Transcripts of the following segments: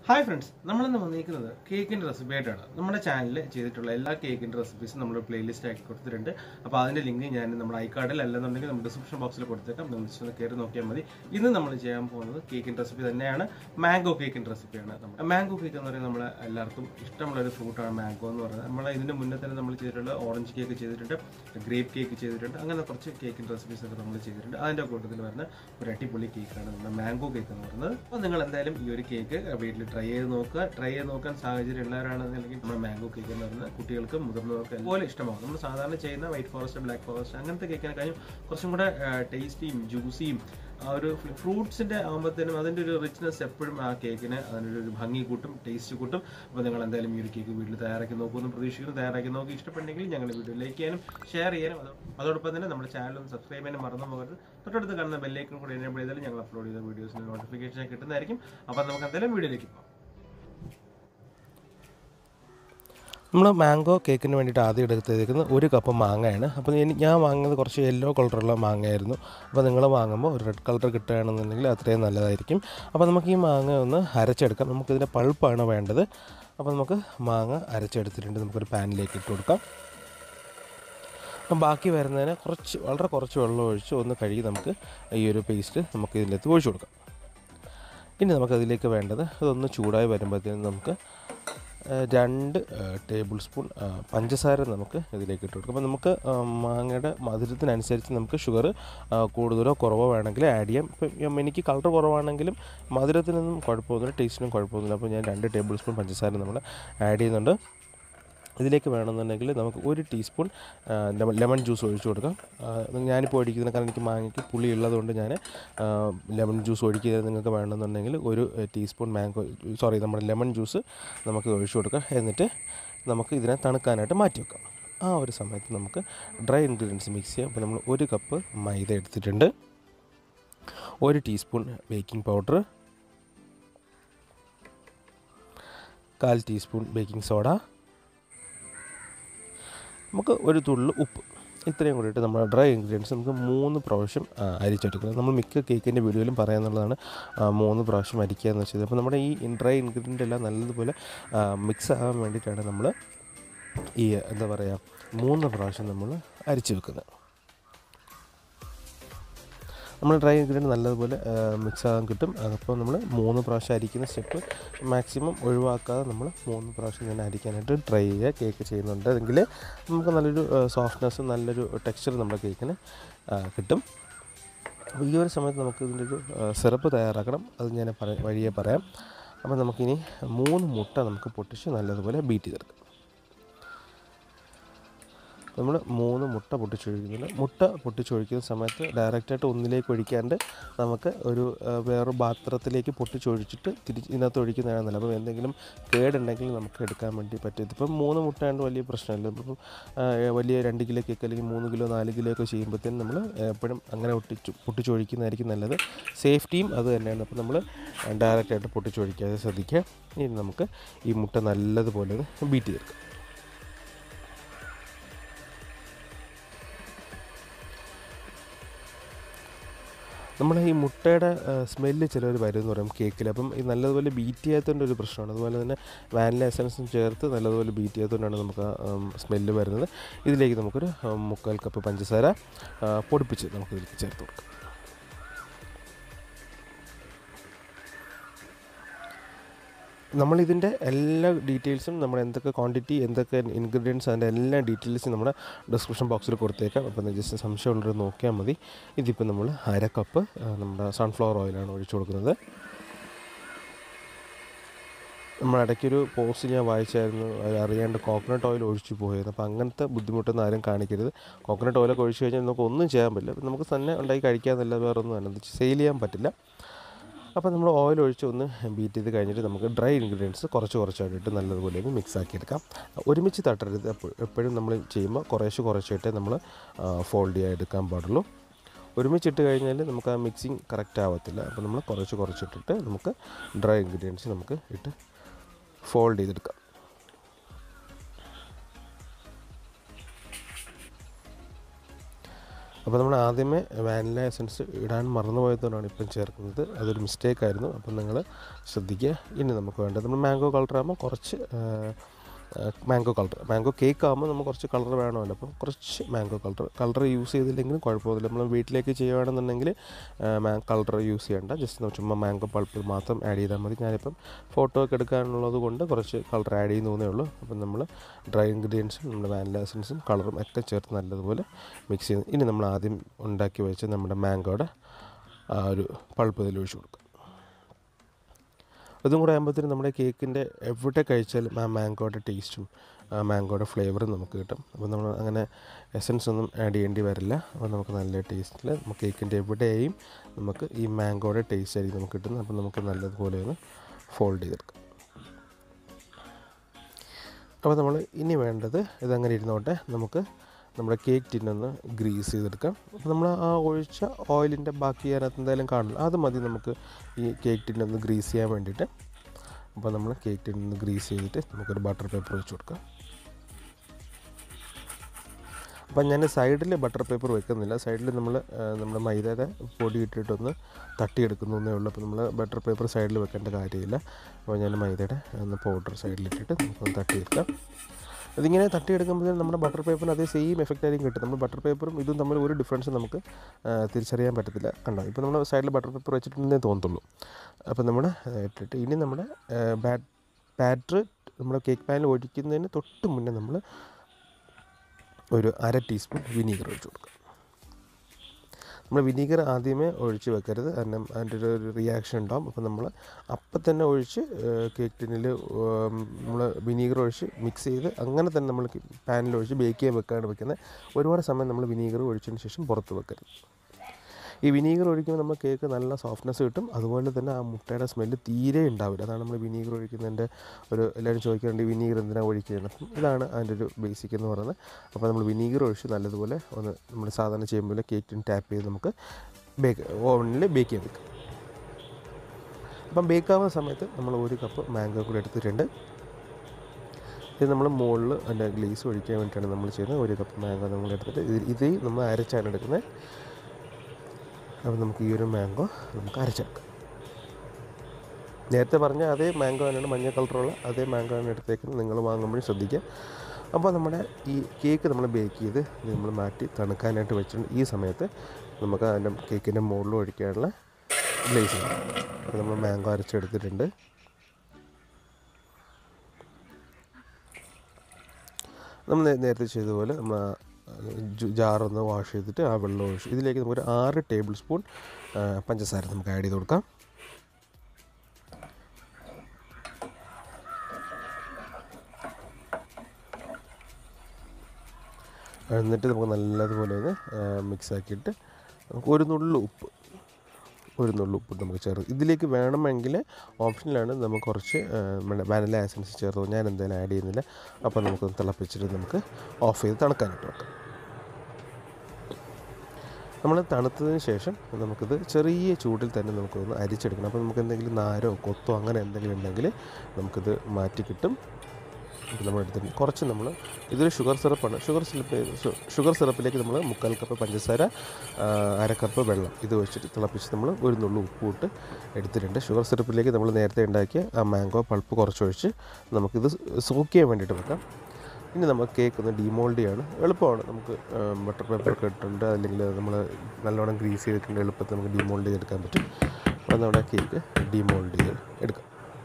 Hi friends നമ്മളിന്ന് വന്നിരിക്കുന്നത് കേക്കിന്റെ റെസിപ്പി ആയിട്ടാണ് നമ്മുടെ ചാനലിൽ ചെയ്തിട്ടുള്ള എല്ലാ കേക്കിന്റെ റെസിപ്പീസും നമ്മൾ പ്ലേലിസ്റ്റ് ആക്കി കൊടുത്തിട്ടുണ്ട് അപ്പോൾ അതിന്റെ ലിങ്ക് ഞാൻ നമ്മുടെ ഐക്കാർഡിൽ അല്ലെന്നുണ്ടെങ്കിൽ നമ്മുടെ ഡിസ്ക്രിപ്ഷൻ ബോക്സിൽ കൊടുത്തേക്കാം നിങ്ങൾ just ഒന്ന് കയറി നോക്കിയാൽ മതി ഇന്ന് നമ്മൾ ചെയ്യാൻ പോകുന്നത് കേക്കിന്റെ റെസിപ്പി തന്നെയാണ് മാംഗോ കേക്കിന്റെ റെസിപ്പിയാണ് നമ്മൾ മാംഗോ കേക്ക് എന്ന് പറയുന്നത് നമ്മൾ എല്ലാവർക്കും ഇഷ്ടമുള്ള ഒരു ഫ്രൂട്ടാണ് മാംഗോ എന്ന് പറയുന്നത് നമ്മൾ ഇതിന്റെ മുന്നേ തന്നെ നമ്മൾ ചെയ്തിട്ടുള്ള ഓറഞ്ച് കേക്ക് ചെയ്തിട്ടുണ്ട് ഗ്രേപ്പ് കേക്ക് ചെയ്തിട്ടുണ്ട് അങ്ങനെ കുറച്ച് കേക്കിന്റെ റെസിപ്പീസ് ഒക്കെ നമ്മൾ ചെയ്തിട്ടുണ്ട് അതിന്റെ കൂട്ടത്തിൽ വരുന്ന ഒരു അടിപൊളി കേക്കാണ് നമ്മുടെ മാംഗോ കേക്ക് എന്ന് പറയുന്നത് അപ്പോൾ നിങ്ങൾ എന്തായാലും ഈ ഒരു കേക്ക് വീട്ടിൽ ട്രൈ ചെയ്ത് നോക്കുക ട്രൈ ചെയ്ത് നോക്കാൻ സാഹചര്യം ഉള്ളവരാണെന്നുണ്ടെങ്കിൽ നമ്മുടെ മാംഗോ കേക്ക് എന്ന് പറയുന്നത് കുട്ടികൾക്കും മുതിർന്നവർക്കും അതുപോലെ ഇഷ്ടമാകും നമ്മൾ സാധാരണ ചെയ്യുന്ന വൈറ്റ് ഫോറസ്റ്റ് ബ്ലാക്ക് ഫോറസ്റ്റ് അങ്ങനത്തെ കേക്കിനെക്കാളും കുറച്ചും കൂടെ ടേസ്റ്റിയും ജ്യൂസിയും ആ ഒരു ഫ്രൂട്ട്സിന്റെ ആകുമ്പോഴത്തേനും അതിന്റെ ഒരു റിച്ച്നെസ് എപ്പോഴും ആ കേക്കിന് അതിനൊരു ഒരു ഭംഗി കൂട്ടും ടേസ്റ്റ് കൂട്ടും അപ്പോൾ നിങ്ങൾ എന്തായാലും ഈ ഒരു കേക്ക് വീട്ടിൽ തയ്യാറാക്കി നോക്കുമെന്ന് പ്രതീക്ഷിക്കുന്നു തയ്യാറാക്കി നോക്കി ഇഷ്ടപ്പെട്ടെങ്കിൽ ഞങ്ങളുടെ വീഡിയോ ലൈക്ക് ചെയ്യാനും ഷെയർ ചെയ്യാനും അതോ- അതോടൊപ്പം തന്നെ നമ്മുടെ ചാനൽ ഒന്ന് സബ്സ്ക്രൈബ് ചെയ്യാനും മറന്നു പോകരുത് തൊട്ടടുത്ത് കാണുന്ന ബെല്ലൈക്കൺ കൂടി എനേബിൾ ചെയ്താൽ ഞങ്ങൾ അപ്ലോഡ് ചെയ്ത വീഡിയോസിന് നോട്ടിഫിക്കേഷൻ കിട്ടുന്നതായിരിക്കും അപ്പോൾ നമുക്ക് എന്തായാലും വീഡിയോയിലേക്ക് പോകാം നമ്മൾ മാംഗോ കേക്കിന് വേണ്ടിയിട്ട് ആദ്യം എടുത്തേക്കുന്നത് ഒരു കപ്പ് മാങ്ങയാണ് അപ്പോൾ എനി- ഞാൻ വാങ്ങുന്നത് കുറച്ച് യെല്ലോ കളറുള്ള മാങ്ങയായിരുന്നു അപ്പോൾ നിങ്ങൾ വാങ്ങുമ്പോൾ ഒരു റെഡ് കളർ കിട്ടുകയാണെന്നുണ്ടെങ്കിൽ അത്രയും നല്ലതായിരിക്കും അപ്പോൾ നമുക്ക് ഈ മാങ്ങ ഒന്ന് അരച്ചെടുക്കാം നമുക്കിതിൻ്റെ പൾപ്പാണ് വേണ്ടത് അപ്പോൾ നമുക്ക് മാങ്ങ അരച്ചെടുത്തിട്ടുണ്ട് നമുക്കൊരു പാനിലേക്ക് ഇട്ട് കൊടുക്കാം അപ്പം ബാക്കി വരുന്നതിന് കുറച്ച് വളരെ കുറച്ച് വെള്ളം ഒഴിച്ച് ഒന്ന് കഴുകി നമുക്ക് ഈ ഒരു പേസ്റ്റ് നമുക്ക് ഇതിലേക്ക് ഒഴിച്ചു കൊടുക്കാം ഇനി നമുക്കതിലേക്ക് വേണ്ടത് അതൊന്ന് ചൂടായി വരുമ്പോഴത്തേനും നമുക്ക് ആ, രണ്ട് ടേബിൾ സ്പൂൺ ആ, പഞ്ചസാര നമുക്ക് ഇതിലേക്ക് ഇട്ട് കൊടുക്കാം അപ്പോൾ നമുക്ക് ആ, മാങ്ങയുടെ മധുരത്തിനനുസരിച്ച് നമുക്ക് ഷുഗർ കൂടുതലോ കുറവോ വേണമെങ്കിൽ ആഡ് ചെയ്യാം ഇപ്പം എനിക്ക് കളർ കുറവാണെങ്കിലും മധുരത്തിനൊന്നും കുഴപ്പമൊന്നുമില്ല ടേസ്റ്റിനും കുഴപ്പമൊന്നുമില്ല അപ്പോൾ ഞാൻ രണ്ട് ടേബിൾ സ്പൂൺ പഞ്ചസാര നമ്മൾ ആഡ് ചെയ്യുന്നുണ്ട് ഇതിലേക്ക് വേണമെന്നുണ്ടെങ്കിൽ നമുക്ക് ഒരു ടീസ്പൂൺ ആ, ലെമൺ ലെമൺ ജ്യൂസ് ഒഴിച്ചു കൊടുക്കാം ആ, ഞാനിപ്പോൾ ഒഴിക്കുന്ന കാരണം എനിക്ക് മാങ്ങയ്ക്ക് പുളി ഉള്ളതുകൊണ്ട് ഞാൻ ആ, ലെമൺ ജ്യൂസ് ഒഴിക്കുന്നത് നിങ്ങൾക്ക് വേണമെന്നുണ്ടെങ്കിൽ ഒരു ടീസ്പൂൺ മാംഗോ സോറി നമ്മുടെ ലെമൺ ജ്യൂസ് നമുക്ക് ഒഴിച്ചു കൊടുക്കാം എന്നിട്ട് നമുക്ക് ഇതിനെ തണുക്കാനായിട്ട് മാറ്റി വെക്കാം ആ ഒരു സമയത്ത് നമുക്ക് ഡ്രൈ ഇൻഗ്രീഡിയൻസ് മിക്സ് ചെയ്യാം അപ്പോൾ നമ്മൾ ഒരു കപ്പ് മൈദ എടുത്തിട്ടുണ്ട് ഒരു ടീസ്പൂൺ ബേക്കിംഗ് പൗഡർ കാൽ ടീസ്പൂൺ ബേക്കിംഗ് സോഡ നമുക്ക് ഒരു തുള്ളി ഉപ്പ് ഇത്രയും കൂടിയിട്ട് നമ്മൾ ഡ്രൈ ഇൻഗ്രീഡിയൻസ് നമുക്ക് മൂന്ന് പ്രാവശ്യം ആ, അരിച്ചെടുക്കണം നമ്മൾ മിക്ക കേക്കിൻ്റെ വീഡിയോയിലും പറയാന്നുള്ളതാണ് ആ, മൂന്ന് പ്രാവശ്യം അരിക്കുക എന്ന് വെച്ചത് അപ്പോൾ നമ്മുടെ ഈ ഡ്രൈ ഇൻഗ്രീഡിയൻ്റ് എല്ലാം നല്ലതുപോലെ മിക്സ് ആകാൻ വേണ്ടിയിട്ടാണ് നമ്മൾ ഈ എന്താ പറയുക മൂന്ന് പ്രാവശ്യം നമ്മൾ അരിച്ച് വെക്കുന്നത് നമ്മൾ ഡ്രൈ ഇൻഗ്രീഡിയൻറ്റ് നല്ലതുപോലെ മിക്സ് ആകാൻ കിട്ടും അപ്പോൾ നമ്മൾ മൂന്ന് പ്രാവശ്യം അരിക്കുന്ന സ്റ്റെപ്പ് മാക്സിമം ഒഴിവാക്കാതെ നമ്മൾ മൂന്ന് പ്രാവശ്യം തന്നെ അരിക്കാനായിട്ട് ട്രൈ ചെയ്യുക കേക്ക് ചെയ്യുന്നുണ്ട് എങ്കിൽ നമുക്ക് നല്ലൊരു സോഫ്റ്റ്നെസ്സും നല്ലൊരു ടെക്സ്ചർ നമ്മുടെ കേക്കിന് ആ, കിട്ടും അപ്പോൾ ഈ ഒരു സമയത്ത് നമുക്ക് ഇതിൻ്റെ ഒരു സിറപ്പ് തയ്യാറാക്കണം അത് ഞാൻ പറ വഴിയെ പറയാം അപ്പോൾ നമുക്കിനി മൂന്ന് മുട്ട നമുക്ക് പൊട്ടിച്ച് നല്ലതുപോലെ ബീറ്റ് ചെയ്തെടുക്കാം നമ്മൾ മൂന്ന് മുട്ട പൊട്ടിച്ചൊഴിക്കുന്നുണ്ട് മുട്ട പൊട്ടിച്ചൊഴിക്കുന്ന സമയത്ത് ഡയറക്റ്റായിട്ട് ഒന്നിലേക്ക് ഒഴിക്കാണ്ട് നമുക്ക് ഒരു ആ, വേറെ പാത്രത്തിലേക്ക് പൊട്ടിച്ചൊഴിച്ചിട്ട് തിരിച്ച് ഇതിനകത്ത് ഒഴിക്കുന്നതാണ് നല്ലത് അപ്പോൾ എന്തെങ്കിലും കേടുണ്ടെങ്കിൽ നമുക്ക് എടുക്കാൻ വേണ്ടി പറ്റും ഇതിപ്പം മൂന്ന് മുട്ട ആയതുകൊണ്ട് വലിയ പ്രശ്നമില്ല ഇപ്പം ആ, വലിയ രണ്ട് കിലോ കേക്ക് അല്ലെങ്കിൽ മൂന്ന് കിലോ നാല് കിലോ ഒക്കെ ചെയ്യുമ്പോഴത്തേനും നമ്മൾ എപ്പോഴും അങ്ങനെ ഒട്ടിച്ച് പൊട്ടിച്ചൊഴിക്കുന്നതായിരിക്കും നല്ലത് സേഫ്റ്റിയും അത് തന്നെയാണ് അപ്പോൾ നമ്മൾ ഡയറക്റ്റായിട്ട് പൊട്ടിച്ചൊഴിക്കാതെ ശ്രദ്ധിക്കുക ഇനി നമുക്ക് ഈ മുട്ട നല്ലതുപോലെ ഒന്ന് ബീറ്റ് ചെയ്തെടുക്കാം നമ്മൾ ഈ മുട്ടയുടെ സ്മെല്ല് ചിലർ വരും എന്ന് പറയും കേക്കിൽ അപ്പം ഈ നല്ലതുപോലെ ബീറ്റ് ചെയ്യാത്തതിൻ്റെ ഒരു പ്രശ്നമാണ് അതുപോലെ തന്നെ വാനില എസൻസും ചേർത്ത് നല്ലതുപോലെ ബീറ്റ് ചെയ്യാത്തതുകൊണ്ടാണ് നമുക്ക് സ്മെല്ല് വരുന്നത് ഇതിലേക്ക് നമുക്കൊരു ആ, മുക്കാൽ കപ്പ് പഞ്ചസാര ആ, പൊടിപ്പിച്ച് നമുക്ക് ഇതിലേക്ക് ചേർത്ത് കൊടുക്കാം നമ്മളിതിൻ്റെ എല്ലാ ഡീറ്റെയിൽസും നമ്മൾ എന്തൊക്കെ ക്വാണ്ടിറ്റി എന്തൊക്കെ ഇൻഗ്രീഡിയൻസ് അതിൻ്റെ എല്ലാ ഡീറ്റെയിൽസും നമ്മുടെ ഡിസ്ക്രിപ്ഷൻ ബോക്സിൽ കൊടുത്തേക്കാം അപ്പോൾ ജസ്റ്റ് സംശയമുള്ളവർ നോക്കിയാൽ മതി ഇതിപ്പോൾ നമ്മൾ അര കപ്പ് ആ, നമ്മുടെ സൺഫ്ലവർ ഓയിലാണ് ഒഴിച്ചു കൊടുക്കുന്നത് നമ്മൾ ഇടയ്ക്കൊരു പോസ്റ്റ് ഞാൻ വായിച്ചായിരുന്നു അത് അറിയാണ്ട് കോക്കനട്ട് ഓയിൽ ഒഴിച്ചു പോയത് അപ്പോൾ അങ്ങനത്തെ ബുദ്ധിമുട്ടൊന്നും ആരും കാണിക്കരുത് കോക്കനട്ട് ഓയിലൊക്കെ ഒഴിച്ചു കഴിഞ്ഞാൽ നമുക്ക് ഒന്നും ചെയ്യാൻ പറ്റില്ല അപ്പം നമുക്ക് തന്നെ ഉണ്ടാക്കി കഴിക്കാമെന്നല്ല വേറെ ഒന്നും തന്നെ സെയിൽ ചെയ്യാൻ പറ്റില്ല അപ്പോൾ നമ്മൾ ഓയിൽ ഒഴിച്ച് ഒന്ന് ബീറ്റ് ചെയ്ത് കഴിഞ്ഞിട്ട് നമുക്ക് ഡ്രൈ ഇൻഗ്രീഡിയൻസ് കുറച്ച് കുറച്ചായിട്ട് നല്ലതുപോലെ ഒന്ന് മിക്സ് ആക്കി എടുക്കാം ഒരുമിച്ച് തട്ടരുത് എപ്പോഴും എപ്പോഴും നമ്മൾ ചെയ്യുമ്പോൾ കുറേശ്ശെ കുറച്ചായിട്ടേ നമ്മൾ ഫോൾഡ് ചെയ്യാൻ എടുക്കാൻ പാടുള്ളൂ ഒരുമിച്ചിട്ട് കഴിഞ്ഞാൽ നമുക്ക് ആ മിക്സിങ് കറക്റ്റ് ആവത്തില്ല അപ്പോൾ നമ്മൾ കുറച്ച് കുറച്ചിട്ടിട്ട് നമുക്ക് ഡ്രൈ ഇൻഗ്രീഡിയൻസ് നമുക്ക് ഇട്ട് ഫോൾഡ് ചെയ്തെടുക്കാം അപ്പോൾ നമ്മൾ ആദ്യമേ വാനില എസൻസ് ഇടാൻ മറന്നുപോയതുകൊണ്ടാണ് ഇപ്പം ചേർക്കുന്നത് അതൊരു മിസ്റ്റേക്ക് ആയിരുന്നു അപ്പം നിങ്ങൾ ശ്രദ്ധിക്കുക ഇനി നമുക്ക് വേണ്ടത് നമ്മൾ മാംഗോ കളർ ആകുമ്പോൾ കുറച്ച് മാംഗോ കളർ മാംഗോ കേക്ക് ആകുമ്പോൾ നമുക്ക് കുറച്ച് കളർ വേണമല്ലോ അപ്പം കുറച്ച് മാംഗോ കളർ കളർ യൂസ് ചെയ്തില്ലെങ്കിലും കുഴപ്പമൊന്നുമില്ല നമ്മൾ വീട്ടിലേക്ക് ചെയ്യുകയാണെന്നുണ്ടെങ്കിൽ കളർ യൂസ് ചെയ്യേണ്ട ജസ്റ്റ് ചുമ്മാ മാംഗോ പൾപ്പ് മാത്രം ആഡ് ചെയ്താൽ മതി ഞാനിപ്പം ഫോട്ടോ ഒക്കെ എടുക്കാനുള്ളത് കൊണ്ട് കുറച്ച് കളർ ആഡ് ചെയ്യുന്നേ ഉള്ളൂ അപ്പം നമ്മൾ ഡ്രൈ ഇൻഗ്രീഡിയൻസും നമ്മുടെ വാനില എസൻസും കളറും ഒക്കെ ചേർത്ത് നല്ലതുപോലെ മിക്സ് ചെയ്ത് ഇനി നമ്മൾ ആദ്യം ഉണ്ടാക്കി വെച്ച നമ്മുടെ മാംഗോയുടെ ആ ഒരു പൾപ്പ് ഇതിൽ ഒഴിച്ച് കൊടുക്കുക അതും കൂടെ ആകുമ്പോഴത്തേനും നമ്മുടെ കേക്കിൻ്റെ എവിടെ കഴിച്ചാലും ആ മാംഗോയുടെ ടേസ്റ്റും ആ മാംഗോയുടെ ഫ്ലേവറും നമുക്ക് കിട്ടും അപ്പോൾ നമ്മൾ അങ്ങനെ എസൻസ് ഒന്നും ആഡ് ചെയ്യേണ്ടി വരില്ല അപ്പോൾ നമുക്ക് നല്ല ടേസ്റ്റിൽ നമുക്ക് കേക്കിൻ്റെ എവിടെയും നമുക്ക് ഈ മാംഗോയുടെ ടേസ്റ്റ് ആയിരിക്കും നമുക്ക് കിട്ടുന്നത് അപ്പോൾ നമുക്ക് നല്ലതുപോലെ ഒന്ന് ഫോൾഡ് ചെയ്തെടുക്കാം അപ്പോൾ നമ്മൾ ഇനി വേണ്ടത് ഇതങ്ങനെ ഇരുന്നോട്ടെ നമുക്ക് നമ്മുടെ കേക്ക് ടിന്നൊന്ന് ഗ്രീസ് ചെയ്തെടുക്കാം അപ്പോൾ നമ്മൾ ആ ഒഴിച്ച ഓയിലിൻ്റെ ബാക്കി അതിനകത്ത് എന്തായാലും കാണില്ല അത് മതി നമുക്ക് ഈ കേക്ക് ടിന്നൊന്ന് ഗ്രീസ് ചെയ്യാൻ വേണ്ടിയിട്ട് അപ്പോൾ നമ്മൾ കേക്ക് ടിന്നൊന്ന് ഗ്രീസ് ചെയ്തിട്ട് നമുക്കൊരു ബട്ടർ പേപ്പർ വെച്ച് കൊടുക്കാം അപ്പം ഞാൻ സൈഡിൽ ബട്ടർ പേപ്പർ വെക്കുന്നില്ല സൈഡിൽ നമ്മൾ നമ്മുടെ മൈദയുടെ പൊടി ഇട്ടിട്ടൊന്ന് തട്ടിയെടുക്കുന്നേ ഉള്ളൂ അപ്പോൾ നമ്മൾ ബട്ടർ പേപ്പർ സൈഡിൽ വെക്കേണ്ട കാര്യമില്ല അപ്പോൾ ഞാൻ മൈദയുടെ ഒന്ന് പൗഡർ സൈഡിലിട്ടിട്ട് നമുക്കൊന്ന് തട്ടിയെടുക്കാം അതിങ്ങനെ തട്ടിയെടുക്കുമ്പോൾ നമ്മുടെ ബട്ടർ പേപ്പറിന് അതേ സെയിം എഫക്റ്റ് ആയിരിക്കും കിട്ടും നമ്മൾ ബട്ടർ പേപ്പറും ഇതും തമ്മിൽ ഒരു ഡിഫറൻസ് നമുക്ക് തിരിച്ചറിയാൻ പറ്റത്തില്ല കണ്ടോ ഇപ്പോൾ നമ്മൾ സൈഡിൽ ബട്ടർ പേപ്പർ വെച്ചിട്ടുണ്ടെന്നേ തോന്നത്തുള്ളൂ അപ്പോൾ നമ്മൾ ഇട്ടിട്ട് ഇനി നമ്മുടെ ബാറ്റ് ബാറ്റർ നമ്മുടെ കേക്ക് പാനിൽ ഒഴിക്കുന്നതിന് തൊട്ട് മുന്നേ നമ്മൾ ഒരു അര ടീസ്പൂൺ വിനീഗർ ഒഴിച്ച് കൊടുക്കുക നമ്മൾ വിനീഗർ ആദ്യമേ ഒഴിച്ച് വെക്കരുത് കാരണം അതിൻ്റെ ഒരു റിയാക്ഷൻ ഉണ്ടാകും അപ്പോൾ നമ്മൾ അപ്പം തന്നെ ഒഴിച്ച് കേക്ക് ടിന്നിൽ നമ്മൾ വിനീഗർ ഒഴിച്ച് മിക്സ് ചെയ്ത് അങ്ങനെ തന്നെ നമ്മൾ പാനിൽ ഒഴിച്ച് ബേക്ക് ചെയ്യാൻ വെക്കാണ്ട് വെക്കുന്നത് ഒരുപാട് സമയം നമ്മൾ വിനീഗർ ഒഴിച്ചതിന് ശേഷം പുറത്ത് വെക്കരുത് ഈ വിനീഗർ ഒഴിക്കുമ്പോൾ നമ്മൾ കേക്ക് നല്ല സോഫ്റ്റ്നെസ് കിട്ടും അതുപോലെ തന്നെ ആ മുട്ടയുടെ സ്മെല്ല് തീരെ ഉണ്ടാവില്ല അതാണ് നമ്മൾ വിനീഗർ ഒഴിക്കുന്നതിൻ്റെ ഒരു എല്ലാവരും ചോദിക്കാറുണ്ട് ഈ വിനീഗർ എന്തിനാണ് ഒഴിക്കുന്നത് അപ്പം ഇതാണ് അതിൻ്റെ ഒരു ബേസിക് എന്ന് പറയുന്നത് അപ്പോൾ നമ്മൾ വിനീഗർ ഒഴിച്ച് നല്ലതുപോലെ ഒന്ന് നമ്മൾ സാധാരണ ചെയ്യുമ്പോൾ കേക്കിന് ടാപ്പ് ചെയ്ത് നമുക്ക് ബേക്ക് ഓവനിൽ ബേക്ക് ചെയ്യാൻ വെക്കാം അപ്പം ബേക്കാവുന്ന സമയത്ത് നമ്മൾ ഒരു കപ്പ് മാംഗോ കൂടി എടുത്തിട്ടുണ്ട് ഇത് നമ്മൾ മുകളിൽ അതിൻ്റെ ഗ്ലേസ് ഒഴിക്കാൻ വേണ്ടിയിട്ടാണ് നമ്മൾ ചെയ്യുന്നത് ഒരു കപ്പ് മാംഗോ നമ്മൾ എടുത്തിട്ട് ഇത് ഇത് നമ്മൾ അരച്ചാണ് എടുക്കുന്നത് അപ്പോൾ നമുക്ക് ഈ ഒരു മാംഗോ നമുക്ക് അരച്ചെടുക്കാം നേരത്തെ പറഞ്ഞ അതേ മാംഗോ തന്നെയാണ് മഞ്ഞ കളറുള്ള അതേ മാംഗോ ആണ് എടുത്തേക്കുന്നത് നിങ്ങൾ വാങ്ങുമ്പോഴും ശ്രദ്ധിക്കുക അപ്പോൾ നമ്മുടെ ഈ കേക്ക് നമ്മൾ ബേക്ക് ചെയ്ത് നമ്മൾ മാറ്റി തണുക്കാനായിട്ട് വെച്ചിട്ടുണ്ട് ഈ സമയത്ത് നമുക്ക് അതിൻ്റെ കേക്കിൻ്റെ മുകളിൽ ഒഴിക്കാനുള്ള ഗ്ലേസ് അപ്പോൾ നമ്മൾ മാംഗോ അരച്ചെടുത്തിട്ടുണ്ട് നമ്മൾ നേരത്തെ ചെയ്തതുപോലെ നമ്മൾ ജാറൊന്ന് വാഷ് ചെയ്തിട്ട് ആ വെള്ളം ഒഴിച്ച് ഇതിലേക്ക് നമുക്കൊരു ആറ് ടേബിൾ സ്പൂൺ പഞ്ചസാര നമുക്ക് ആഡ് ചെയ്ത് കൊടുക്കാം എന്നിട്ട് നമുക്ക് നല്ലതുപോലെ ഒന്ന് മിക്സ് ആക്കിയിട്ട് നമുക്ക് ഒരു നുള്ളു ഉപ്പ് ഒരു നുള്ളു ഉപ്പ് നമുക്ക് ചേർത്ത് ഇതിലേക്ക് വേണമെങ്കിൽ ഓപ്ഷനിലാണ് നമുക്ക് കുറച്ച് നമ്മുടെ വാനില എസൻസ് ചേർത്ത് ഞാൻ എന്തായാലും ആഡ് ചെയ്യുന്നില്ല അപ്പോൾ നമുക്ക് തിളപ്പിച്ചിട്ട് നമുക്ക് ഓഫ് ചെയ്ത് തണുക്കാനായിട്ട് വെക്കാം നമ്മൾ തണുത്തതിന് ശേഷം നമുക്കിത് ചെറിയ ചൂടിൽ തന്നെ നമുക്കൊന്ന് അരിച്ചെടുക്കണം അപ്പോൾ നമുക്ക് എന്തെങ്കിലും നാരോ കൊത്തോ അങ്ങനെ എന്തെങ്കിലും ഉണ്ടെങ്കിൽ നമുക്കിത് മാറ്റി കിട്ടും ഇത് നമ്മൾ എടുത്തിട്ടുണ്ട് കുറച്ച് നമ്മൾ ഇതൊരു ഷുഗർ സിറപ്പാണ് ഷുഗർ സിറപ്പ് ഷുഗർ സിറപ്പിലേക്ക് നമ്മൾ മുക്കാൽ കപ്പ് പഞ്ചസാര അര കപ്പ് വെള്ളം ഇത് വെച്ചിട്ട് തിളപ്പിച്ച് നമ്മൾ ഒരു നുള്ളു ഉപ്പ് ഇട്ട് എടുത്തിട്ടുണ്ട് ഷുഗർ സിറപ്പിലേക്ക് നമ്മൾ നേരത്തെ ഉണ്ടാക്കിയ ആ മാംഗോ പൾപ്പ് കുറച്ചൊഴിച്ച് നമുക്കിത് സോക്ക് ചെയ്യാൻ വേണ്ടിയിട്ട് വെക്കാം ഇനി നമ്മൾ കേക്ക് ഒന്ന് ഡീമോൾഡ് ചെയ്യാണ് എളുപ്പമാണ് നമുക്ക് ബട്ടർ പേപ്പർ ഒക്കെ ഇട്ടിട്ടുണ്ട് അല്ലെങ്കിൽ നമ്മൾ നല്ലോണം ഗ്രീസ് ചെയ്തിട്ടുണ്ട് എളുപ്പത്തിൽ നമുക്ക് ഡീമോൾഡ് ചെയ്തെടുക്കാൻ പറ്റും അപ്പോൾ നമ്മുടെ കേക്ക് ഡീമോൾഡ് ചെയ്ത് എടുക്കാം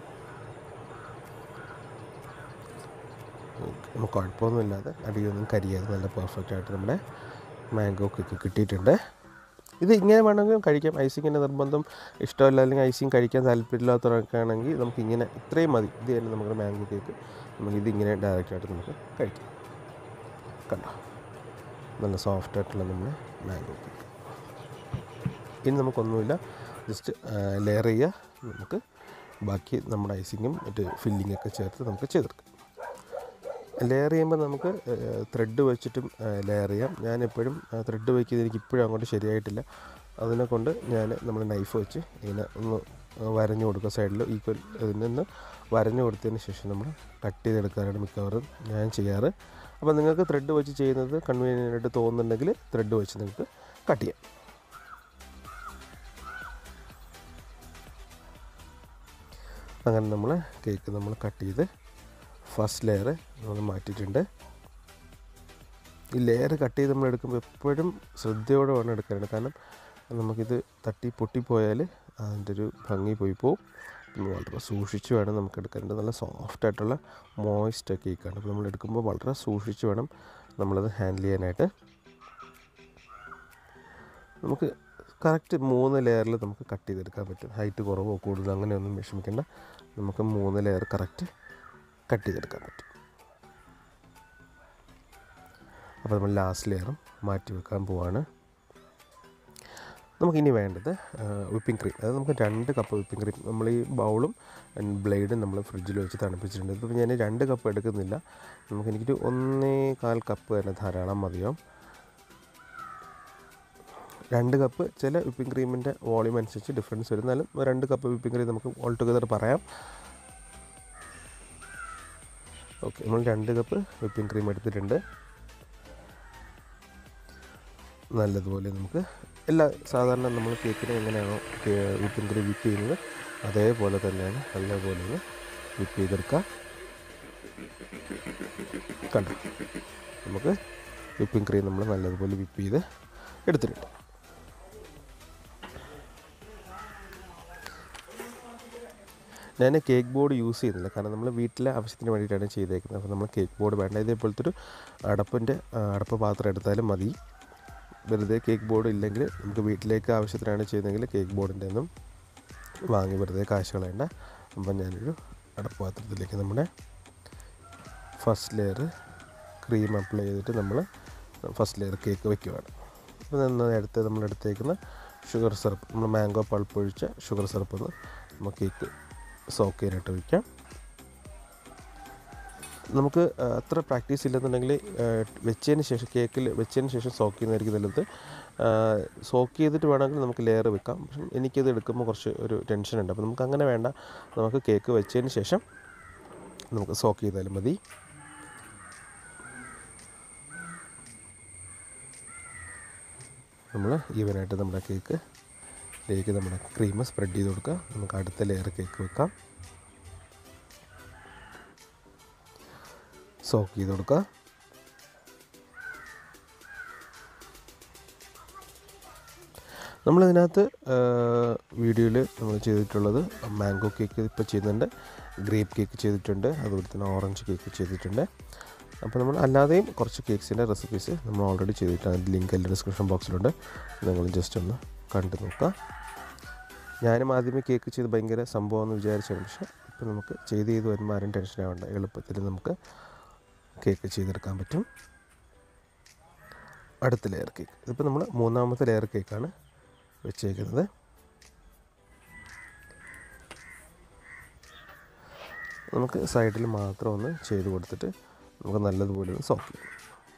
നമുക്ക് കുഴപ്പമൊന്നുമില്ലാതെ അടിയൊന്നും കരിയാതെ നല്ല പെർഫെക്റ്റ് ആയിട്ട് നമ്മുടെ മാംഗോ കേക്ക് കിട്ടിയിട്ടുണ്ട് ഇത് ഇങ്ങനെ വേണമെങ്കിലും കഴിക്കാം ഐസിങ്ങിൻ്റെ നിർബന്ധം ഇഷ്ടമല്ല അല്ലെങ്കിൽ ഐസിങ് കഴിക്കാൻ താല്പര്യമില്ലാത്തവരൊക്കെ ആണെങ്കിൽ നമുക്ക് ഇങ്ങനെ ഇത്രയും മതി ഇത് തന്നെ നമ്മുടെ മാംഗോ കേക്ക് നമുക്ക് ഇതിങ്ങനെ ഡയറക്റ്റായിട്ട് നമുക്ക് കഴിക്കാം കണ്ടോ നല്ല സോഫ്റ്റ് ആയിട്ടുള്ള നമ്മുടെ മാംഗോ കേക്ക് ഇനി നമുക്കൊന്നുമില്ല ജസ്റ്റ് ലെയർ ചെയ്യുക നമുക്ക് ബാക്കി നമ്മുടെ ഐസിങ്ങും മറ്റ് ഫില്ലിംഗ് ഒക്കെ ചേർത്ത് നമുക്ക് ചെയ്തെടുക്കാം ലെയർ ചെയ്യുമ്പോൾ നമുക്ക് ത്രെഡ് വെച്ചിട്ടും ലെയർ ചെയ്യാം ഞാനെപ്പോഴും ത്രെഡ് വയ്ക്കുന്നത് എനിക്ക് ഇപ്പോഴും അങ്ങോട്ട് ശരിയായിട്ടില്ല അതിനെ കൊണ്ട് ഞാൻ നമ്മൾ നൈഫ് വെച്ച് ഇങ്ങനെ ഒന്ന് വരഞ്ഞു കൊടുക്കുക സൈഡിൽ ഈക്വൽ ഇതിൽ നിന്ന് വരഞ്ഞു കൊടുത്തതിന് ശേഷം നമ്മൾ കട്ട് ചെയ്തെടുക്കാനാണ് മിക്കവാറും ഞാൻ ചെയ്യാറ് അപ്പോൾ നിങ്ങൾക്ക് ത്രെഡ് വെച്ച് ചെയ്യുന്നത് കൺവീനിയൻ്റ് ആയിട്ട് തോന്നുന്നുണ്ടെങ്കിൽ ത്രെഡ് വെച്ച് നിങ്ങൾക്ക് കട്ട് ചെയ്യാം അങ്ങനെ നമ്മൾ കേക്ക് നമ്മൾ കട്ട് ചെയ്ത് ഫസ്റ്റ് ലെയർ നമ്മൾ മാറ്റിയിട്ടുണ്ട് ഈ ലെയർ കട്ട് ചെയ്ത് നമ്മൾ എടുക്കുമ്പോൾ എപ്പോഴും ശ്രദ്ധയോടെ വേണം എടുക്കാനായിട്ട് കാരണം നമുക്കിത് തട്ടി പൊട്ടിപ്പോയാൽ അതിൻ്റെ ഒരു ഭംഗി പോയി പോവും നമ്മൾ വളരെ സൂക്ഷിച്ച് വേണം നമുക്ക് എടുക്കാനായിട്ട് നല്ല സോഫ്റ്റ് ആയിട്ടുള്ള മോയിസ്റ്റ് കേക്കാണ് അപ്പോൾ നമ്മൾ എടുക്കുമ്പോൾ വളരെ സൂക്ഷിച്ച് വേണം നമ്മളത് ഹാൻഡിൽ ചെയ്യാനായിട്ട് നമുക്ക് കറക്റ്റ് മൂന്ന് ലെയറിൽ നമുക്ക് കട്ട് ചെയ്തെടുക്കാൻ പറ്റും ഹൈറ്റ് കുറവോ കൂടുതലോ അങ്ങനെയൊന്നും വിഷമിക്കേണ്ട നമുക്ക് മൂന്ന് ലെയർ കറക്റ്റ് കട്ട് ചെയ്തെടുക്കാൻ പറ്റും അപ്പോൾ നമ്മൾ ലാസ്റ്റ് ലെയറും മാറ്റി വെക്കാൻ പോവാണ് നമുക്കിനി വേണ്ടത് വിപ്പിംഗ് ക്രീം അതായത് നമുക്ക് രണ്ട് കപ്പ് വിപ്പിംഗ് ക്രീം നമ്മൾ ഈ ബൗളും ബ്ലേഡും നമ്മൾ ഫ്രിഡ്ജിൽ വെച്ച് തണുപ്പിച്ചിട്ടുണ്ട് ഇതിപ്പോൾ ഞാൻ രണ്ട് കപ്പ് എടുക്കുന്നില്ല നമുക്ക് എനിക്കൊരു ഒന്നേ കാൽ കപ്പ് തന്നെ ധാരാളം മതിയാവും രണ്ട് കപ്പ് ചില വിപ്പിംഗ് ക്രീമിൻ്റെ വോളിയം അനുസരിച്ച് ഡിഫറൻസ് വരും എന്നാലും രണ്ട് കപ്പ് വിപ്പിംഗ് ക്രീം നമുക്ക് ഓൾ ടുഗദർ പറയാം ഓക്കെ നമ്മൾ രണ്ട് കപ്പ് വിപ്പിംഗ് ക്രീം എടുത്തിട്ടുണ്ട് നല്ലതുപോലെ നമുക്ക് എല്ലാ സാധാരണ നമ്മൾ കേക്കിന് എങ്ങനെയാണോ വിപ്പിംഗ് ക്രീം വിപ്പ് ചെയ്യുന്നത് അതേപോലെ തന്നെയാണ് നല്ലപോലെ ഒന്ന് വിപ്പ് ചെയ്തെടുക്കാം കണ്ടു നമുക്ക് വിപ്പിംഗ് ക്രീം നമ്മൾ നല്ലതുപോലെ വിപ്പ് ചെയ്ത് എടുത്തിട്ടുണ്ട് ഞാൻ കേക്ക് ബോർഡ് യൂസ് ചെയ്യുന്നില്ല കാരണം നമ്മൾ വീട്ടിലെ ആവശ്യത്തിന് വേണ്ടിയിട്ടാണ് ചെയ്തേക്കുന്നത് അപ്പോൾ നമ്മൾ കേക്ക് ബോർഡ് വേണ്ട ഇതേപോലത്തെ ഒരു അടപ്പിൻ്റെ അടപ്പ് പാത്രം എടുത്താലും മതി വെറുതെ കേക്ക് ബോർഡ് ഇല്ലെങ്കിൽ നമുക്ക് വീട്ടിലേക്ക് ആവശ്യത്തിനാണ് ചെയ്യുന്നതെങ്കിൽ കേക്ക് ബോർഡിൻ്റെ ഒന്നും വാങ്ങി വെറുതെ കാശ് കളയണ്ട അപ്പം ഞാനൊരു അടപ്പ് പാത്രത്തിലേക്ക് നമ്മുടെ ഫസ്റ്റ് ലെയർ ക്രീം അപ്ലൈ ചെയ്തിട്ട് നമ്മൾ ഫസ്റ്റ് ലെയർ കേക്ക് വയ്ക്കുവാണ് അപ്പോൾ നേരത്തെ നമ്മൾ എടുത്തേക്കുന്ന ഷുഗർ സിറപ്പ് നമ്മൾ മാംഗോ പൾപ്പ് ഒഴിച്ച ഷുഗർ സിറപ്പ് ഒന്ന് നമുക്ക് കേക്ക് സോക്ക് ചെയ്യാനായിട്ട് വയ്ക്കാം നമുക്ക് അത്ര പ്രാക്ടീസ് ഇല്ലെന്നുണ്ടെങ്കിൽ വെച്ചതിന് ശേഷം കേക്കിൽ വെച്ചതിന് ശേഷം സോക്ക് ചെയ്യുന്നതായിരിക്കും നല്ലത് സോക്ക് ചെയ്തിട്ട് വേണമെങ്കിൽ നമുക്ക് ലെയർ വെക്കാം പക്ഷെ എനിക്കത് എടുക്കുമ്പോൾ കുറച്ച് ഒരു ടെൻഷൻ ഉണ്ട് അപ്പോൾ നമുക്ക് അങ്ങനെ വേണ്ട നമുക്ക് കേക്ക് വെച്ചതിന് ശേഷം നമുക്ക് സോക്ക് ചെയ്താലും മതി നമ്മൾ ഈവനായിട്ട് നമ്മുടെ കേക്ക് ലേക്ക് നമ്മുടെ ക്രീം സ്പ്രെഡ് ചെയ്ത് കൊടുക്കുക നമുക്ക് അടുത്ത ലെയർ കേക്ക് വെക്കാം സോക്ക് ചെയ്ത് കൊടുക്കുക നമ്മളിതിനകത്ത് വീഡിയോയിൽ നമ്മൾ ചെയ്തിട്ടുള്ളത് മാംഗോ കേക്ക് ഇപ്പോൾ ചെയ്യുന്നുണ്ട് ഗ്രേപ്പ് കേക്ക് ചെയ്തിട്ടുണ്ട് അതുപോലെ തന്നെ ഓറഞ്ച് കേക്ക് ചെയ്തിട്ടുണ്ട് അപ്പോൾ നമ്മൾ അല്ലാതെയും കുറച്ച് കേക്ക്സിൻ്റെ റെസിപ്പീസ് നമ്മൾ ഓൾറെഡി ചെയ്തിട്ടാണ് അതിൻ്റെ ലിങ്ക് എല്ലാം ഡിസ്ക്രിപ്ഷൻ ബോക്സിലുണ്ട് നിങ്ങൾ ജസ്റ്റ് ഒന്ന് കണ്ടു നോക്കുക ഞാനും ആദ്യമേ കേക്ക് ചെയ്ത് ഭയങ്കര സംഭവമെന്ന് വിചാരിച്ചാണ് പക്ഷേ ഇപ്പം നമുക്ക് ചെയ്ത് ചെയ്ത് വരുമ്പോൾ ആരും ടെൻഷൻ ആവേണ്ട എളുപ്പത്തിൽ നമുക്ക് കേക്ക് ചെയ്തെടുക്കാൻ പറ്റും അടുത്ത ലെയർ കേക്ക് ഇതിപ്പോൾ നമ്മൾ മൂന്നാമത്തെ ലെയർ കേക്കാണ് വെച്ചേക്കുന്നത് നമുക്ക് സൈഡിൽ മാത്രം ഒന്ന് ചെയ്ത് കൊടുത്തിട്ട് നമുക്ക് നല്ലതുപോലെ ഒന്ന് സോക്ക് ചെയ്യാം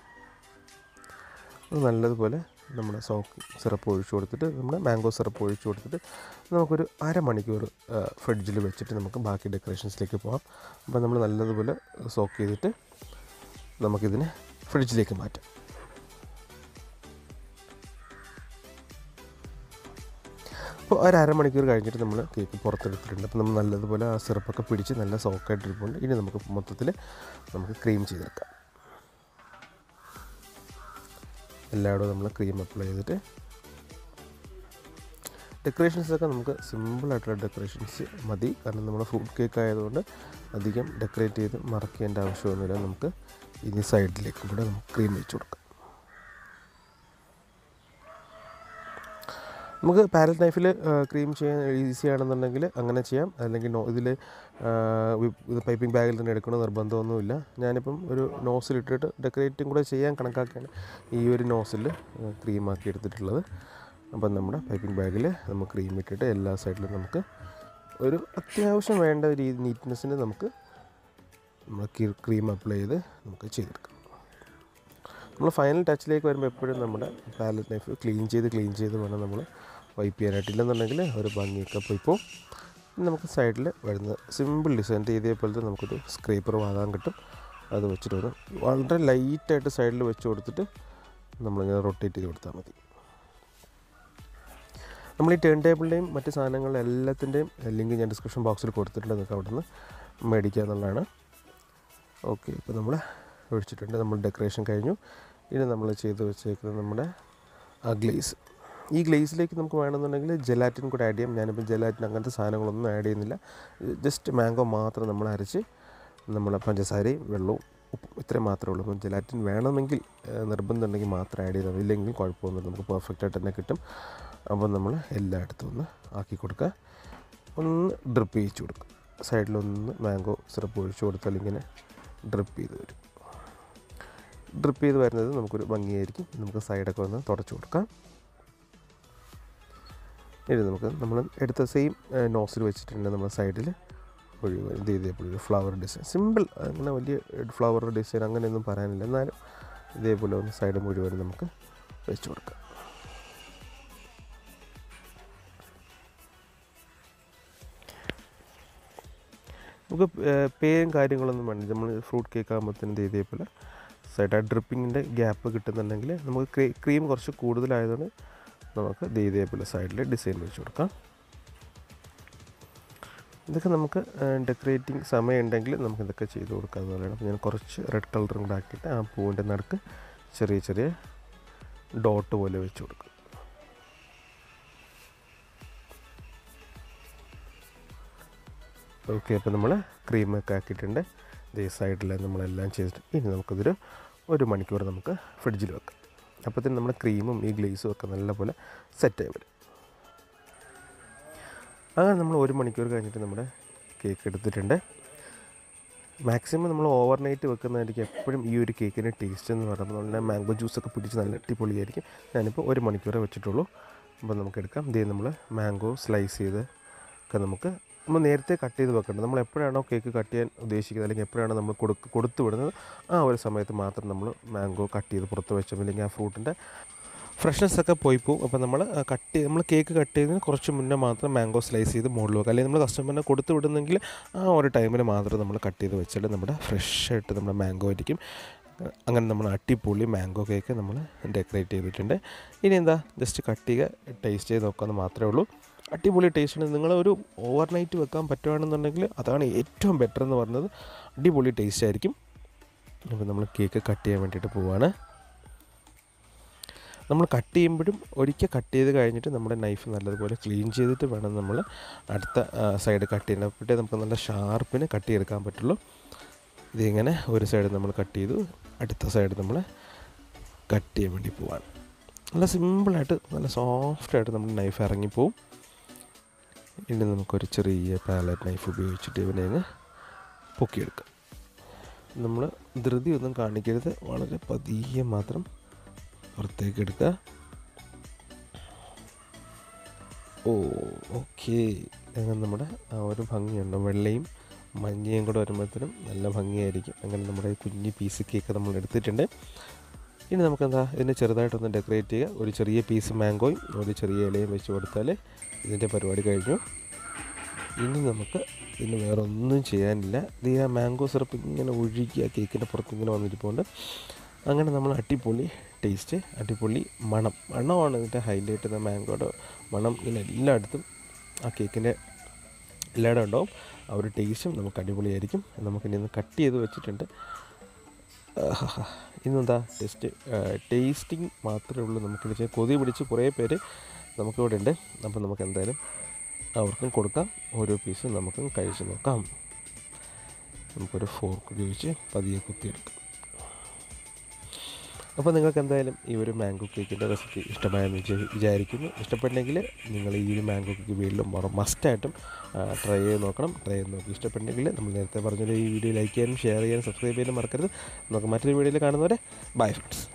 അത് നല്ലതുപോലെ നമ്മുടെ സോക്ക് സിറപ്പ് ഒഴിച്ചു കൊടുത്തിട്ട് നമ്മുടെ മാംഗോ സിറപ്പ് ഒഴിച്ചു കൊടുത്തിട്ട് നമുക്കൊരു അരമണിക്കൂർ ഫ്രിഡ്ജിൽ വെച്ചിട്ട് നമുക്ക് ബാക്കി ഡെക്കറേഷൻസിലേക്ക് പോകാം അപ്പോൾ നമ്മൾ നല്ലതുപോലെ സോക്ക് ചെയ്തിട്ട് നമുക്കിതിനെ ഫ്രിഡ്ജിലേക്ക് മാറ്റാം അപ്പോൾ ഒരു അരമണിക്കൂർ കഴിഞ്ഞിട്ട് നമ്മൾ കേക്ക് പുറത്തെടുത്തിട്ടുണ്ട് അപ്പോൾ നമ്മൾ നല്ലതുപോലെ ആ സിറപ്പൊക്കെ പിടിച്ച് നല്ല സോക്കായിട്ടിരിപ്പുണ്ട് ഇനി നമുക്ക് മൊത്തത്തിൽ നമുക്ക് ക്രീം ചെയ്തെടുക്കാം എല്ലായിടവും നമ്മൾ ക്രീം അപ്ലൈ ചെയ്തിട്ട് ഡെക്കറേഷൻസൊക്കെ നമുക്ക് സിമ്പിളായിട്ടുള്ള ഡെക്കറേഷൻസ് മതി കാരണം നമ്മുടെ ഫ്രൂട്ട് കേക്ക് ആയതുകൊണ്ട് അധികം ഡെക്കറേറ്റ് ചെയ്ത് മറക്കേണ്ട ആവശ്യമൊന്നുമില്ല നമുക്ക് ഇനി സൈഡിലേക്ക് കൂടെ നമുക്ക് ക്രീം വെച്ച് കൊടുക്കാം നമുക്ക് പാരറ്റ് നൈഫിൽ ക്രീം ചെയ്യാൻ ഈസി ആണെന്നുണ്ടെങ്കിൽ അങ്ങനെ ചെയ്യാം അല്ലെങ്കിൽ നോ ഇതിൽ ഇത് പൈപ്പിംഗ് ബാഗിൽ തന്നെ എടുക്കണ നിർബന്ധമൊന്നുമില്ല ഞാനിപ്പം ഒരു നോസിലിട്ടിട്ട് ഡെക്കറേറ്റും കൂടെ ചെയ്യാൻ കണക്കാക്കിയാണ് ഈ ഒരു നോസിൽ ക്രീമാക്കി എടുത്തിട്ടുള്ളത് അപ്പം നമ്മുടെ പൈപ്പിംഗ് ബാഗിൽ നമുക്ക് ക്രീം ഇട്ടിട്ട് എല്ലാ സൈഡിലും നമുക്ക് ഒരു അത്യാവശ്യം വേണ്ട രീതി നീറ്റ്നെസ്സിന് നമുക്ക് നമ്മൾ ക്രീം അപ്ലൈ ചെയ്ത് നമുക്ക് ചെയ്തെടുക്കാം നമ്മൾ ഫൈനൽ ടച്ചിലേക്ക് വരുമ്പോൾ എപ്പോഴും നമ്മുടെ പാലറ്റ് നൈഫ് ക്ലീൻ ചെയ്ത് ക്ലീൻ ചെയ്ത് വേണം നമ്മൾ വൈപ്പ് ചെയ്യാനായിട്ട് ഇല്ലെന്നുണ്ടെങ്കിൽ ഒരു ഭംഗിയൊക്കെ പോയി പോകും നമുക്ക് സൈഡിൽ വരുന്ന സിമ്പിൾ ഡിസൈൻ ഇതേപോലത്തെ നമുക്കൊരു സ്ക്രേപ്പർ വാങ്ങാൻ കിട്ടും അത് വെച്ചിട്ട് വരും വളരെ ലൈറ്റായിട്ട് സൈഡിൽ വെച്ച് കൊടുത്തിട്ട് നമ്മളിങ്ങനെ റൊട്ടേറ്റ് ചെയ്ത് കൊടുത്താൽ മതി നമ്മൾ ഈ ടേൺ ടേബിളിൻ്റെയും മറ്റ് സാധനങ്ങളുടെ എല്ലാത്തിൻ്റെയും ലിങ്ക് ഞാൻ ഡിസ്ക്രിപ്ഷൻ ബോക്സിൽ കൊടുത്തിട്ടുണ്ട് നിങ്ങൾക്ക് അവിടെ നിന്ന് മേടിക്കുക എന്നുള്ളതാണ് ഓക്കെ ഇപ്പോൾ നമ്മൾ ഒഴിച്ചിട്ടുണ്ട് നമ്മൾ ഡെക്കറേഷൻ കഴിഞ്ഞു ഇനി നമ്മൾ ചെയ്ത് വെച്ചേക്കുന്നത് നമ്മുടെ ആ ഗ്ലേസ് ഈ ഗ്ലേസിലേക്ക് നമുക്ക് വേണമെന്നുണ്ടെങ്കിൽ ജെലാറ്റിൻ കൂടെ ആഡ് ചെയ്യാം ഞാനിപ്പോൾ ജെലാറ്റിൻ അങ്ങനത്തെ സാധനങ്ങളൊന്നും ആഡ് ചെയ്യുന്നില്ല ജസ്റ്റ് മാംഗോ മാത്രം നമ്മൾ അരച്ച് നമ്മൾ പഞ്ചസാരയും വെള്ളവും ഉപ്പും ഇത്രയും മാത്രമേ ഉള്ളൂ അപ്പം ജെലാറ്റിൻ വേണമെങ്കിൽ ഏഹ്, നിർബന്ധം ഉണ്ടെങ്കിൽ മാത്രം ആഡ് ചെയ്താൽ മതി ഇല്ലെങ്കിൽ കുഴപ്പമൊന്നുമില്ല നമുക്ക് പെർഫെക്റ്റ് ആയിട്ട് തന്നെ കിട്ടും അപ്പം നമ്മൾ എല്ലായിടത്തും ഒന്ന് ആക്കി കൊടുക്കുക ഒന്ന് ഡ്രിപ്പ് ചെയ്യിച്ച് കൊടുക്കുക സൈഡിലൊന്ന് മാംഗോ സിറപ്പ് ഒഴിച്ച് കൊടുത്താൽ ഇങ്ങനെ ഡ്രിപ്പ് ചെയ്ത് വരും ഡ്രിപ്പ് ചെയ്ത് വരുന്നത് നമുക്കൊരു ഭംഗിയായിരിക്കും നമുക്ക് സൈഡൊക്കെ ഒന്ന് തുടച്ച് കൊടുക്കാം ഇനി നമുക്ക് നമ്മൾ എടുത്ത സെയിം നോസിൽ വെച്ചിട്ടുണ്ട് നമ്മൾ സൈഡിൽ ഒരു ഇത് ഇതേപോലെ ഒരു ഫ്ലവർ ഡിസൈൻ സിമ്പിൾ അങ്ങനെ വലിയ ഫ്ലവർ ഡിസൈൻ അങ്ങനെയൊന്നും പറയാനില്ല എന്നാലും ഇതേപോലെ ഒന്ന് സൈഡ് മുഴുവൻ നമുക്ക് വെച്ച് കൊടുക്കാം നമുക്ക് ഏഹ്, പേരും കാര്യങ്ങളൊന്നും വേണ്ട നമ്മൾ ഫ്രൂട്ട് കേക്ക് ആകുമ്പോഴത്തേനും ഇത് ഇതേപോലെ സൈഡ് ആ ഡ്രിപ്പിങ്ങിൻ്റെ ഗ്യാപ്പ് കിട്ടുന്നുണ്ടെങ്കിൽ നമുക്ക് ക്രീ- ക്രീം കുറച്ച് കൂടുതലായതുകൊണ്ട് നമുക്ക് ഇത് ഇതേപോലെ സൈഡിൽ ഡിസൈൻ വെച്ച് കൊടുക്കാം ഇതൊക്കെ നമുക്ക് ഡെക്കറേറ്റിംഗ് സമയം ഉണ്ടെങ്കിൽ നമുക്ക് ഇതൊക്കെ ചെയ്ത് കൊടുക്കാവുന്നതാണ് അപ്പോൾ ഞാൻ കുറച്ച് റെഡ് കളറും കൂടെ ആക്കിയിട്ട് ആ പൂവിൻ്റെ നടുക്ക് ചെറിയ ചെറിയ ഡോട്ട് പോലെ വെച്ച് കൊടുക്കും ഓക്കെ അപ്പോൾ നമ്മൾ ക്രീമൊക്കെ ആക്കിയിട്ടുണ്ട് ഇതേ സൈഡിൽ നമ്മളെല്ലാം ചെയ്തിട്ട് ഇനി നമുക്കതൊരു ഒരു മണിക്കൂർ നമുക്ക് ഫ്രിഡ്ജിൽ വെക്കാം അപ്പോഴത്തേനും നമ്മുടെ ക്രീമും ഈ ഗ്ലേസും ഒക്കെ നല്ലപോലെ സെറ്റായി വരും അങ്ങനെ നമ്മൾ ഒരു മണിക്കൂർ കഴിഞ്ഞിട്ട് നമ്മുടെ കേക്ക് എടുത്തിട്ടുണ്ട് മാക്സിമം നമ്മൾ ഓവർ നൈറ്റ് വെക്കുന്നതായിരിക്കും എപ്പോഴും ഈ ഒരു കേക്കിൻ്റെ ടേസ്റ്റ് എന്ന് പറയുമ്പോൾ നല്ല മാംഗോ ജ്യൂസൊക്കെ പിടിച്ച് നല്ല അടിപൊളിയായിരിക്കും ഞാനിപ്പോൾ ഒരു മണിക്കൂറേ വെച്ചിട്ടുള്ളൂ അപ്പോൾ നമുക്ക് എടുക്കാം ഇതേ നമ്മൾ മാംഗോ സ്ലൈസ് ചെയ്ത് ഒക്കെ നമുക്ക് നമ്മൾ നേരത്തെ കട്ട് ചെയ്ത് വെക്കേണ്ടത് നമ്മൾ എപ്പോഴാണോ കേക്ക് കട്ട് ചെയ്യാൻ ഉദ്ദേശിക്കുന്നത് അല്ലെങ്കിൽ എപ്പോഴാണോ നമ്മൾ കൊടുക്ക് കൊടുത്തു വിടുന്നത് ആ ഒരു സമയത്ത് മാത്രം നമ്മൾ മാംഗോ കട്ട് ചെയ്ത് പുറത്ത് വെച്ചാൽ അല്ലെങ്കിൽ ആ ഫ്രൂട്ടിൻ്റെ ഫ്രഷ്നെസ് ഒക്കെ പോയി പോകും അപ്പോൾ നമ്മൾ കട്ട് നമ്മൾ കേക്ക് കട്ട് ചെയ്തതിന് കുറച്ച് മുന്നേ മാത്രം മാംഗോ സ്ലൈസ് ചെയ്ത് മുകളിൽ വെക്കുക അല്ലെങ്കിൽ നമ്മൾ കസ്റ്റമറിനെ കൊടുത്തു വിടുന്നെങ്കിൽ ആ ഒരു ടൈമിൽ മാത്രം നമ്മൾ കട്ട് ചെയ്ത് വെച്ചാൽ നമ്മുടെ ഫ്രഷ് ആയിട്ട് നമ്മുടെ മാംഗോ ആയിരിക്കും അങ്ങനെ നമ്മൾ അട്ടിപ്പൊളി മാംഗോ കേക്ക് നമ്മൾ ഡെക്കറേറ്റ് ചെയ്തിട്ടുണ്ട് ഇനി എന്താ ജസ്റ്റ് കട്ട് ചെയ്യുക ടേസ്റ്റ് ചെയ്ത് നോക്കാമെന്ന് മാത്രമേ ഉള്ളൂ അടിപൊളി ടേസ്റ്റാണ് നിങ്ങളൊരു ഓവർ നൈറ്റ് വെക്കാൻ പറ്റുകയാണെന്നുണ്ടെങ്കിൽ അതാണ് ഏറ്റവും ബെറ്റർ എന്ന് പറഞ്ഞത് അടിപൊളി ടേസ്റ്റ് ആയിരിക്കും അപ്പോൾ നമ്മൾ കേക്ക് കട്ട് ചെയ്യാൻ വേണ്ടിയിട്ട് പോവാണ് നമ്മൾ കട്ട് ചെയ്യുമ്പോഴും ഒരിക്കൽ കട്ട് ചെയ്ത് കഴിഞ്ഞിട്ട് നമ്മുടെ നൈഫ് നല്ലതുപോലെ ക്ലീൻ ചെയ്തിട്ട് വേണം നമ്മൾ അടുത്ത സൈഡ് കട്ട് ചെയ്യാൻ അപ്പോഴേ നമുക്ക് നല്ല ഷാർപ്പിന് കട്ട് ചെയ്തെടുക്കാൻ പറ്റുള്ളൂ ഇതിങ്ങനെ ഒരു സൈഡ് നമ്മൾ കട്ട് ചെയ്തു അടുത്ത സൈഡ് നമ്മൾ കട്ട് ചെയ്യാൻ വേണ്ടി പോവാണ് നല്ല സിമ്പിളായിട്ട് നല്ല സോഫ്റ്റായിട്ട് നമ്മുടെ നൈഫ് ഇറങ്ങിപ്പോവും ഇനി നമുക്കൊരു ചെറിയ പാലറ്റ് നൈഫ് ഉപയോഗിച്ചിട്ട് ഇവനെ അങ്ങ് പൊക്കിയെടുക്കാം നമ്മൾ ധൃതി ഒന്നും കാണിക്കരുത് വളരെ പതിയെ മാത്രം പുറത്തേക്ക് എടുക്കുക ഓ ഓക്കെ അങ്ങനെ നമ്മുടെ ആ ഒരു ഭംഗിയുണ്ട് വെള്ളയും മഞ്ഞയും കൂടെ വരുമ്പോഴത്തേനും നല്ല ഭംഗിയായിരിക്കും അങ്ങനെ നമ്മുടെ ഈ കുഞ്ഞ് പീസ് കേക്ക് നമ്മൾ എടുത്തിട്ടുണ്ട് ഇനി നമുക്കെന്താ ഇതിനെ ചെറുതായിട്ടൊന്ന് ഡെക്കറേറ്റ് ചെയ്യുക ഒരു ചെറിയ പീസ് മാംഗോയും ഒരു ചെറിയ ഇലയും വെച്ച് കൊടുത്താൽ ഇതിൻ്റെ പരിപാടി കഴിഞ്ഞു ഇനി നമുക്ക് ഇതിന് വേറെ ഒന്നും ചെയ്യാനില്ല ഇത് ഈ ആ മാംഗോ സിറപ്പ് ഇങ്ങനെ ഒഴുകി ആ കേക്കിൻ്റെ പുറത്ത് ഇങ്ങനെ വന്നിരിപ്പുണ്ട് അങ്ങനെ നമ്മൾ അടിപൊളി ടേസ്റ്റ് അടിപൊളി മണം മണമാണ് ഇതിൻ്റെ ഹൈലൈറ്റ് മാംഗോയുടെ മണം ഇങ്ങനെ എല്ലായിടത്തും ആ കേക്കിൻ്റെ എല്ലായിടം ഉണ്ടാവും ആ ഒരു ടേസ്റ്റും നമുക്ക് അടിപൊളിയായിരിക്കും നമുക്കിനി ഒന്ന് കട്ട് ചെയ്ത് വെച്ചിട്ടുണ്ട് ആഹാ. ഇന്നെന്താ ടെസ്റ്റ് ടേസ്റ്റിംഗ് മാത്രമേ ഉള്ളൂ നമുക്കിത് ചെയ്യാൻ കൊതി പിടിച്ച് കുറേ പേര് നമുക്കിവിടെ ഉണ്ട് അപ്പോൾ നമുക്ക് എന്തായാലും അവർക്കും കൊടുക്കാം ഓരോ പീസും നമുക്കും കഴിച്ച് നോക്കാം നമുക്കൊരു ഫോർക്ക് ഉപയോഗിച്ച് പതിയെ കുത്തിയെടുക്കാം അപ്പോൾ നിങ്ങൾക്ക് എന്തായാലും ഈ ഒരു മാംഗോ കേക്കിൻ്റെ റെസിപ്പി ഇഷ്ടമായെന്ന് വിചാ- വിചാരിക്കുന്നു ഇഷ്ടപ്പെട്ടെങ്കിൽ നിങ്ങൾ ഈ ഒരു മാംഗോ കേക്ക് വീട്ടിലും മസ്റ്റായിട്ടും ട്രൈ ചെയ്ത് നോക്കണം ട്രൈ ചെയ്ത് നോക്കി ഇഷ്ടപ്പെട്ടെങ്കിൽ നമ്മൾ നേരത്തെ പറഞ്ഞ ഈ വീഡിയോ ലൈക്ക് ചെയ്യാനും ഷെയർ ചെയ്യാനും സബ്സ്ക്രൈബ് ചെയ്യാനും മറക്കരുത് നമുക്ക് മറ്റൊരു വീഡിയോയിൽ കാണുന്നവരെ ബൈ ഫ്രണ്ട്സ്